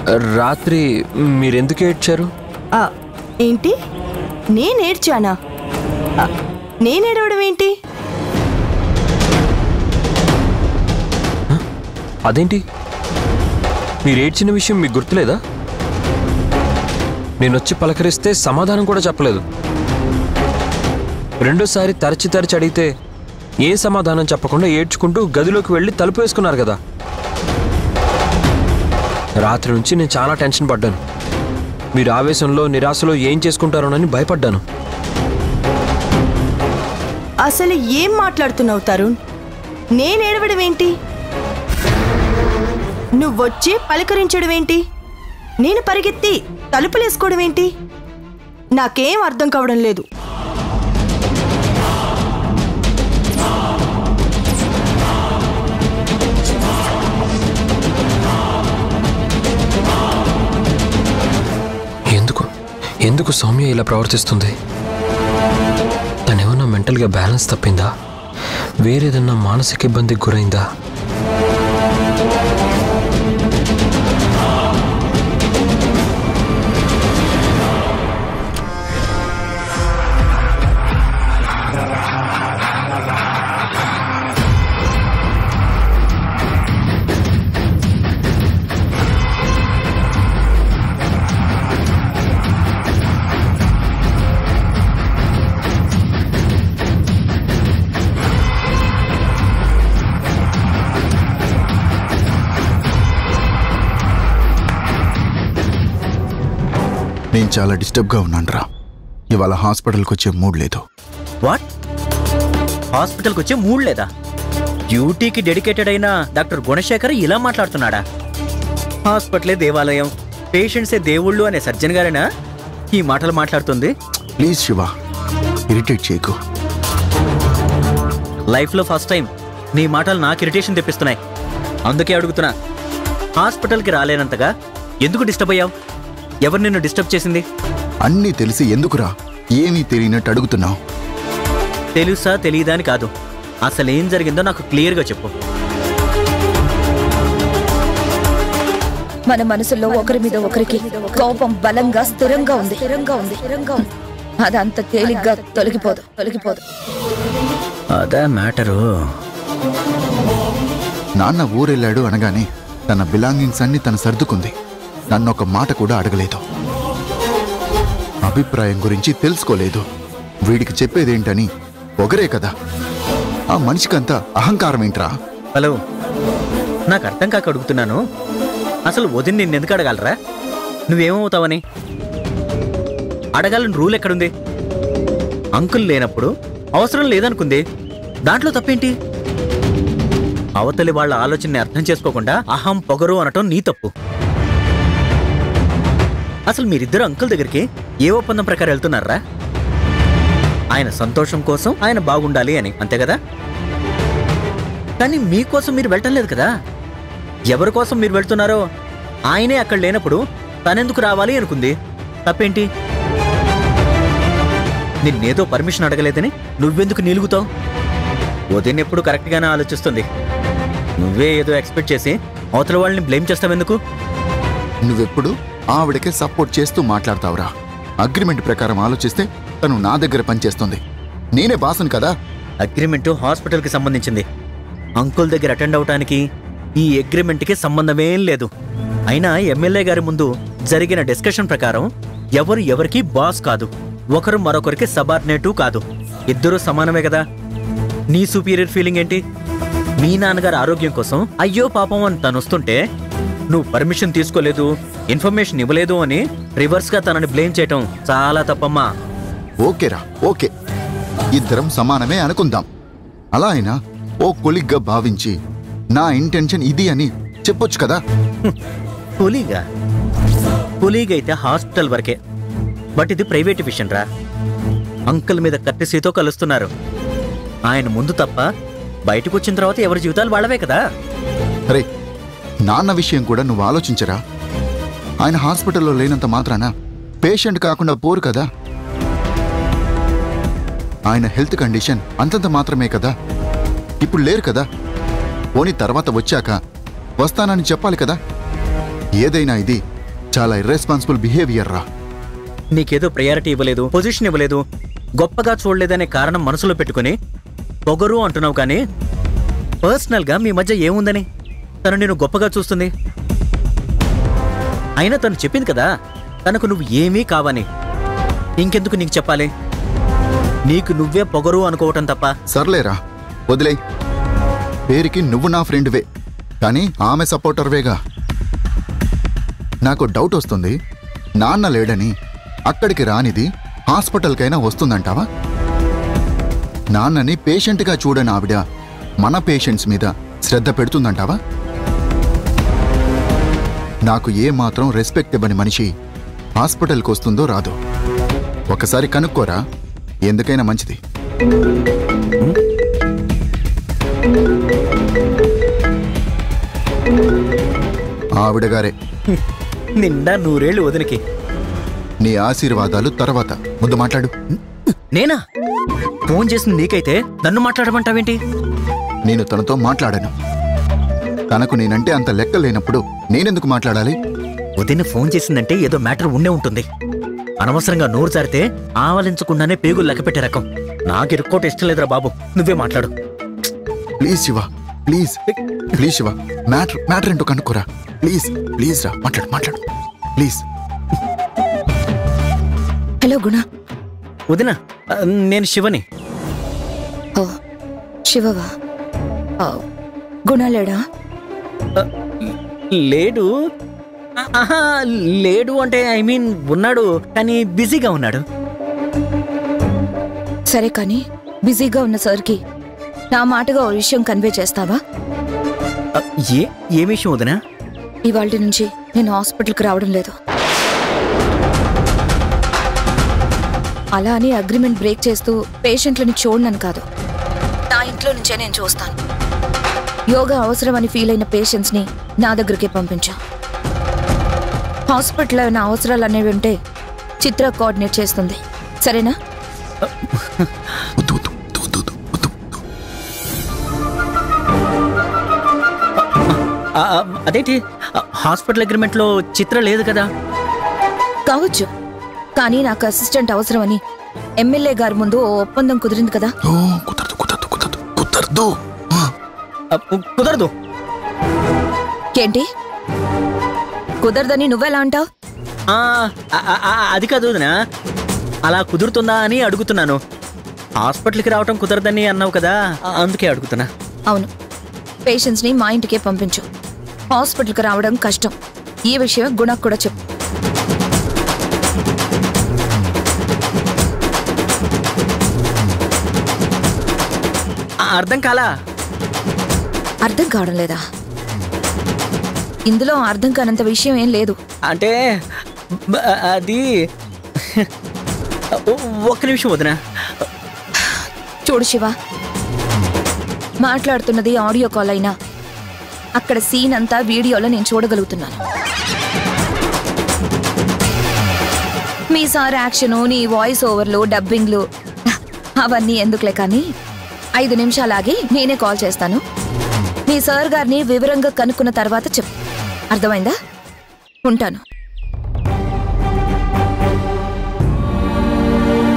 రాత్రి మీరెందుకు ఏడ్చారు ఆ, ఏంటి నేనేడ్చానా ఆ, నేనేడవడం ఏంటి అదేంటి మీరు ఏడ్చిన విషయం మీకు గుర్తులేదా నేను వచ్చి పలకరిస్తే సమాధానం కూడా చెప్పలేదు రెండోసారి తరచి తరచి అడిగితే ఏ సమాధానం చెప్పకుండా ఏడ్చుకుంటూ గదిలోకి వెళ్ళి తలుపు వేసుకున్నారు కదా రాత్రి నుంచి నేను చాలా టెన్షన్ పడ్డాను మీరు ఆవేశంలో నిరాశలో ఏం చేసుకుంటారోనని భయపడ్డాను అసలు ఏం మాట్లాడుతున్నావు తరుణ్ నేనేడవడం ఏంటి నువ్వొచ్చి పలకరించడం ఏంటి నేను పరిగెత్తి తలుపులేసుకోవడం ఏంటి నాకేం అర్థం కావడం లేదు ఎందుకు ఎందుకు సౌమ్య ఇలా ప్రవర్తిస్తుంది తనేమన్నా మెంటల్గా బ్యాలెన్స్ తప్పిందా వేరేదన్నా మానసిక ఇబ్బందికి గురైందా నేను చాలా డిస్టర్బ్గా ఉన్నానురా ఇవాళ హాస్పిటల్కి వచ్చే మూడ్ లేదు వాట్ హాస్పిటల్కి వచ్చే మూడ్ లేదా డ్యూటీకి డెడికేటెడ్ అయిన డాక్టర్ గుణశేఖర్ ఇలా మాట్లాడుతున్నాడా హాస్పిటలే దేవాలయం పేషెంట్సే దేవుళ్ళు అనే సర్జన్ గారేనా ఈ మాటలు మాట్లాడుతుంది ప్లీజ్ శివ ఇరిటేట్ చేయకు లైఫ్లో ఫస్ట్ టైం నీ మాటలు నాకు ఇరిటేషన్ తెప్పిస్తున్నాయి అందుకే అడుగుతున్నా హాస్పిటల్కి రాలేనంతగా ఎందుకు డిస్టర్బ్ అయ్యావు ఎవరు నిన్ను డిస్టర్బ్ చేసింది అన్నీ తెలిసి ఎందుకురా ఏమీ తెలియనట్టు అడుగుతున్నావు తెలుసా తెలియదా అని కాదు అసలు ఏం జరిగిందో నాకు క్లియర్గా చెప్పు మన మనసులో ఒకరి మీద ఒకరికి కోపం బలంగా స్థిరంగా ఉంది స్థిరంగా ఉంది స్థిరంగా ఉంది అదంత తేలిగ్గా తొలగిపోదు తొలగిపోదు అదా మ్యాటరు నాన్న ఊరెళ్ళాడు అనగానే తన బిలాంగింగ్స్ అన్ని తను సర్దుకుంది నన్ను ఒక మాట కూడా అడగలేదు అభిప్రాయం గురించి తెలుసుకోలేదు వీడికి చెప్పేదేంటని పొగరే కదా ఆ మనిషికంతా అహంకారం ఏంట్రా హలో నాకు అర్థం కాక అడుగుతున్నాను అసలు వదిన నిన్ను ఎందుకు అడగాలరా నువ్వేమవుతావని అడగాలని రూల్ ఎక్కడుంది అంకుల్ లేనప్పుడు అవసరం లేదనుకుంది దాంట్లో తప్పేంటి అవతలి వాళ్ళ ఆలోచనని అర్థం చేసుకోకుండా అహం పొగరు అనటం నీ తప్పు అసలు మీరిద్దరు అంకుల్ దగ్గరికి ఏ ఒప్పందం ప్రకారం వెళ్తున్నారా ఆయన సంతోషం కోసం ఆయన బాగుండాలి అని అంతే కదా కానీ మీకోసం మీరు వెళ్ళటం లేదు కదా ఎవరి కోసం మీరు వెళ్తున్నారో ఆయనే అక్కడ లేనప్పుడు తనెందుకు రావాలి అనుకుంది తప్పేంటి నిన్నేదో పర్మిషన్ అడగలేదని నువ్వెందుకు నిలుగుతావు ఉదయం ఎప్పుడు కరెక్ట్గానే ఆలోచిస్తుంది నువ్వే ఏదో ఎక్స్పెక్ట్ చేసి అవతల వాళ్ళని బ్లేమ్ చేస్తావెందుకు నువ్వెప్పుడు ఆవిడకే సపోర్ట్ చేస్తూ మాట్లాడతావురా అగ్రిమెంట్ ప్రకారం ఆలోచిస్తే తను నా దగ్గర పనిచేస్తుంది నేనే బాసును కదా అగ్రిమెంట్ హాస్పిటల్కి సంబంధించింది అంకుల్ దగ్గర అటెండ్ అవటానికి ఈ అగ్రిమెంట్కి సంబంధమేం లేదు అయినా ఎమ్మెల్యే గారి ముందు జరిగిన డిస్కషన్ ప్రకారం ఎవరు ఎవరికి బాస్ కాదు ఒకరు మరొకరికి సబార్డినేటు కాదు ఇద్దరూ సమానమే కదా నీ సుపీరియర్ ఫీలింగ్ ఏంటి మీ నాన్నగారి ఆరోగ్యం కోసం అయ్యో పాపం అని తను వస్తుంటే నువ్వు పర్మిషన్ తీసుకోలేదు ఇన్ఫర్మేషన్ ఇవ్వలేదు అని రివర్స్గా తనని బ్లేమ్ చేయటం చాలా తప్పమ్మా ఓకేరా ఓకే ఇద్దరం సమానమే అనుకుందాం అలా అయినా ఓ కొలిగ్గా భావించి నా ఇంటెన్షన్ ఇది అని చెప్పొచ్చు కదా కూలీగా కూలీగా అయితే హాస్పిటల్ వరకే బట్ ఇది ప్రైవేట్ విషయం రా అంకుల్ మీద కట్టెసీతో కలుస్తున్నారు ఆయన ముందు తప్ప బయటకు వచ్చిన తర్వాత ఎవరి జీవితాలు వాళ్ళవే కదా రే నాన్న విషయం కూడా నువ్వు ఆలోచించరా ఆయన హాస్పిటల్లో లేనంత మాత్రాన పేషెంట్ కాకుండా పోరు కదా ఆయన హెల్త్ కండిషన్ అంతంత మాత్రమే కదా ఇప్పుడు లేరు కదా పోనీ తర్వాత వచ్చాక వస్తానని చెప్పాలి కదా ఏదైనా ఇది చాలా ఇర్రెస్పాన్సిబుల్ బిహేవియర్ రా నీకేదో ప్రయారిటీ ఇవ్వలేదు పొజిషన్ ఇవ్వలేదు గొప్పగా చూడలేదనే కారణం మనసులో పెట్టుకుని పొగరు అంటున్నావు కానీ పర్సనల్గా మీ మధ్య ఏముందని తను నేను గొప్పగా చూస్తుంది అయినా తను చెప్పింది కదా తనకు నువ్వు ఏమీ కావని ఇంకెందుకు నీకు చెప్పాలి నీకు నువ్వే పొగరు అనుకోవటం తప్ప సర్లేరా వదిలే పేరుకి నువ్వు నా ఫ్రెండ్వే కానీ ఆమె సపోర్టర్వేగా నాకు డౌట్ వస్తుంది నాన్న లేడని అక్కడికి రానిది హాస్పిటల్కైనా వస్తుందంటావా నాన్నని పేషెంట్గా చూడని ఆవిడ మన పేషెంట్స్ మీద శ్రద్ధ పెడుతుందంటావా నాకు ఏ మాత్రం రెస్పెక్ట్ ఇవ్వని మనిషి హాస్పిటల్కి వస్తుందో రాదో ఒకసారి కనుక్కోరా ఎందుకైనా మంచిది ఆవిడ గారే నిండా నూరేళ్ళు వదినకి నీ ఆశీర్వాదాలు తర్వాత ముందు మాట్లాడు నేనా ఫోన్ చేసింది నీకైతే నన్ను మాట్లాడమంటావేంటి నేను తనతో మాట్లాడాను తనకు నేనంటే అంత లెక్క లేనప్పుడు నేనెందుకు మాట్లాడాలి వదిన ఫోన్ చేసిందంటే ఏదో మ్యాటర్ ఉండే ఉంటుంది అనవసరంగా నోరు జారితే ఆవలించకుండానే పేగులు లెక్క పెట్టే రకం నాకు ఇరుక్కోట ఇష్టం లేదురా బాబు నువ్వే మాట్లాడు please Shiva please please Shiva matter matter ఏంటో కనుక్కోరా ప్లీజ్ ప్లీజ్ రా మాట్లాడు మాట్లాడు ప్లీజ్ హలో గుణ వదిన ఆ, నేను శివని ఓ శివవా ఓ, గుణ లేడా ఆ, లేడు ఆ, ఆహా లేడు అంటే ఐ మీన్ ఉన్నాడు కానీ బిజీగా ఉన్నాడు సరే కానీ బిజీగా ఉన్న సార్కి నా మాటగా ఓ విషయం కన్వే చేస్తావా ఆ, ఏ ఏ విషయం వదినా ఇవాళ నుంచి నేను హాస్పిటల్కి రావడం లేదు అలా అని అగ్రిమెంట్ బ్రేక్ చేస్తూ పేషెంట్లని చూడనని కాదు నా ఇంట్లో నుంచే నేను చూస్తాను యోగా అవసరమని ఫీల్ అయిన పేషెంట్స్ని నా దగ్గరికి పంపించా హాస్పిటల్లో ఏమైనా అవసరాలు అనేవి ఉంటే చిత్ర కోఆర్డినేట్ చేస్తుంది సరేనా వద్దు, వద్దు, వద్దు, వద్దు, వద్దు, వద్దు, వద్దు. ఆ, ఆ, అదేంటి ఆ, హాస్పిటల్ అగ్రిమెంట్లో చిత్ర లేదు కదా కావచ్చు కానీ నాకు అసిస్టెంట్ అవసరమని ఎమ్మెల్యే గారి ముందు ఓ ఒప్పందం కుదిరింది కదా ఓ, కుదరదు కుదరదు కుదరదు కుదరదు ఆ, ఆ, కుదరదు ఏంటి కుదరదని నువ్వెలా అంటావు ఆ, ఆ, ఆ, ఆ, అది కాదు వదినా అలా కుదురుతుందా అని అడుగుతున్నాను హాస్పిటల్కి రావటం కుదరదని అన్నావు కదా ఆ, అందుకే అడుగుతున్నా అవును పేషెంట్స్ని మా ఇంటికే పంపించు హాస్పిటల్కి రావడం కష్టం ఈ విషయం గుణకు కూడా చెప్పు ఆ, అర్థం కాలా అర్థం కావడం లేదా ఇందులో అర్థం కానంత విషయం ఏం లేదు అంటే బ- అది ఒ- ఒక్క నిమిషం వదినా చూడు శివ మాట్లాడుతున్నది ఆడియో కాల్ అయినా అక్కడ సీన్ అంతా వీడియోలో నేను చూడగలుగుతున్నాను మీ సార్ యాక్షను నీ వాయిస్ ఓవర్లు డబ్బింగ్లు అవన్నీ ఎందుకులే కానీ ఐదు నిమిషాలాగి నేనే కాల్ చేస్తాను మీ సార్ గారిని వివరంగా కనుక్కున్న తర్వాత చెప్పు అర్థమైందా ఉంటాను